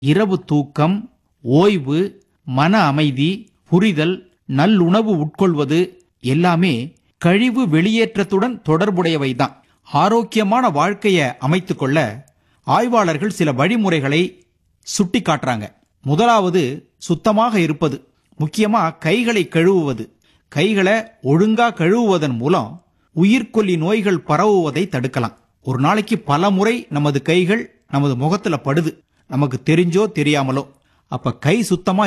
இரவு தூக்கம் ஓய்வு மன அமைதி புரிதல் நல்லுணவு உட்கொள்வது எல்லாமே கழிவு வெளியேற்றத்துடன் தொடர்புடையவைதான் ஆரோக்கியமான வாழ்க்கையை அமைத்துக் கொள்ள ஆய்வாளர்கள் சில வழிமுறைகளை சுட்டி காட்டுறாங்க முதலாவது சுத்தமாக இருப்பது முக்கியமா கைகளை கழுவுவது கைகளை ஒழுங்கா கழுவுவதன் மூலம் உயிர்கொல்லி நோய்கள் பரவுவதை தடுக்கலாம் ஒரு நாளைக்கு பல முறை நமது கைகள் நமது முகத்துல படுது நமக்கு தெரிஞ்சோ தெரியாமலோ அப்ப கை சுத்தமா